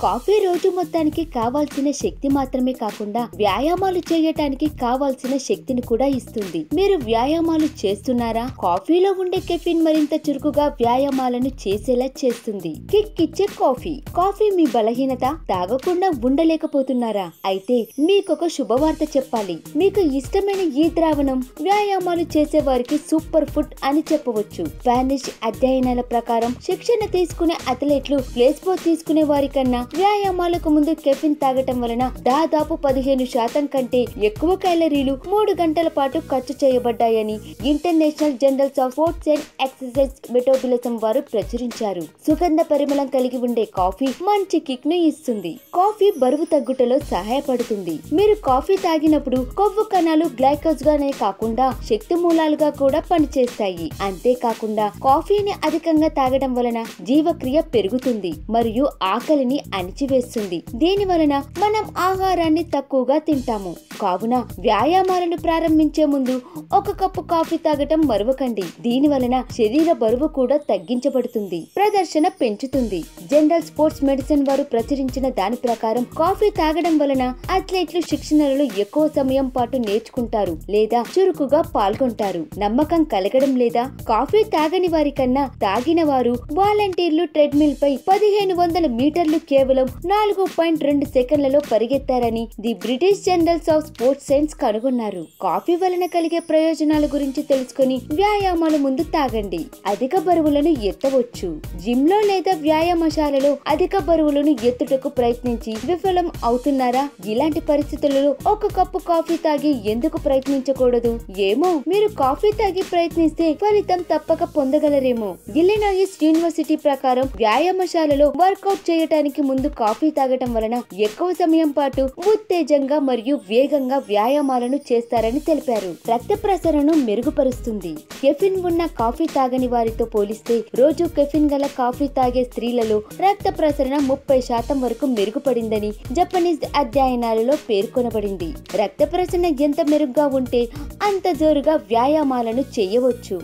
coffee రోజు మొత్తానికి కావాల్సిన శక్తి మాత్రమే కాకుండా వ్యాయామాలు చేయటానికి కావాల్సిన శక్తిని కూడా ఇస్తుంది మీరు వ్యాయామాలు చేస్తున్నారా కాఫీలో ఉండే కెఫిన్ మరింత చురుకుగా వ్యాయామాలను చేసేలా చేస్తుంది కిక్ ఇచ్చే కాఫీ కాఫీ మీ బలహీనత తాగకుండా ఉండలేకపోతున్నారా అయితే మీకొక శుభవార్త చెప్పాలి మీకు ఇష్టమైన ఈ ద్రావణం వ్యాయామాలు చేసే వారికి సూపర్ ఫుడ్ అని చెప్పవచ్చు స్పానిష్ అధ్యయనాల ప్రకారం శిక్షణ తీసుకునే అథ్లెట్లు ప్లేస్బో తీసుకునే వారి కన్నా వ్యాయామాలకు ముందు కెఫిన్ తాగటం వలన దాదాపు పదిహేను శాతం కంటే ఎక్కువ క్యాలరీలు మూడు గంటల పాటు ఖర్చు చేయబడ్డాయని international journals of sports and exercise metabolism వారు ప్రచురించారు సుగంధ పరిమళం కలిగి ఉండే కాఫీ మంచి కిక్ ను ఇస్తుంది కాఫీ బరువు తగ్గుటలో సహాయపడుతుంది మీరు కాఫీ తాగినప్పుడు కొవ్వు కణాలు గ్లైకోజ్ గానే కాకుండా శక్తి మూలాలుగా కూడా పనిచేస్తాయి అంతేకాకుండా కాఫీని అధికంగా తాగడం వలన జీవక్రియ పెరుగుతుంది మరియు ఆకలిని అణిచివేస్తుంది దీని వలన మనం ఆహారాన్ని తక్కువగా తింటాము కావున వ్యాయామాలను ప్రారంభించే ముందు ఒక కప్పు కాఫీ తాగటం మరవకండి దీని వలన శరీర బరువు కూడా తగ్గించబడుతుంది ప్రదర్శన పెంచుతుంది జనరల్ స్పోర్ట్స్ మెడిసిన్ వారు ప్రచురించిన దాని ప్రకారం కాఫీ తాగడం వలన అథ్లెట్లు శిక్షణలలో ఎక్కువ సమయం పాటు నేర్చుకుంటారు లేదా చురుకుగా పాల్గొంటారు నమ్మకం కలగడం లేదా కాఫీ తాగని వారి కన్నా తాగిన వారు వాలంటీర్లు ట్రెడ్మిల్ పై పదిహేను వందల మీటర్లు కేవలం నాలుగు పాయింట్ రెండు సెకండ్లలో పరిగెత్తారని the British journals of sports science కనుగొన్నారు కాఫీ వలన కలిగే ప్రయోజనాల గురించి తెలుసుకుని వ్యాయామాల ముందు తాగండి అధిక బరువులను ఎత్తవచ్చు జిమ్ లో లేదా వ్యాయామశాలలో అధిక బరువులను ఎత్తుటకు ప్రయత్నించి విఫలం అవుతున్నారా ఇలాంటి పరిస్థితులలో ఒక కప్పు కాఫీ తాగి ఎందుకు ప్రయత్నించకూడదు ఏమో మీరు కాఫీ తాగి ప్రయత్నిస్తే ఫలితం తప్పక పొందగలరేమో ఇల్లినాయిస్ యూనివర్సిటీ ప్రకారం వ్యాయామశాలలో వర్కౌట్ చేయటానికి ముందు కాఫీ తాగటం వలన ఎక్కువ సమయం పాటు ఉత్తేజంగా మరియు వేగంగా వ్యాయామాలను చేస్తారని తెలిపారు రక్త ప్రసరణను మెరుగుపరుస్తుంది కెఫిన్ ఉన్న కాఫీ తాగని వారితో పోలిస్తే రోజు కెఫిన్ గల కాఫీ తాగే స్త్రీలలో రక్త ప్రసరణ ముప్పై శాతం వరకు మెరుగుపడిందని జపనీస్ అధ్యయనాలలో పేర్కొనబడింది రక్త ప్రసరణ ఎంత మెరుగ్గా ఉంటే అంత జోరుగా వ్యాయామాలను చేయవచ్చు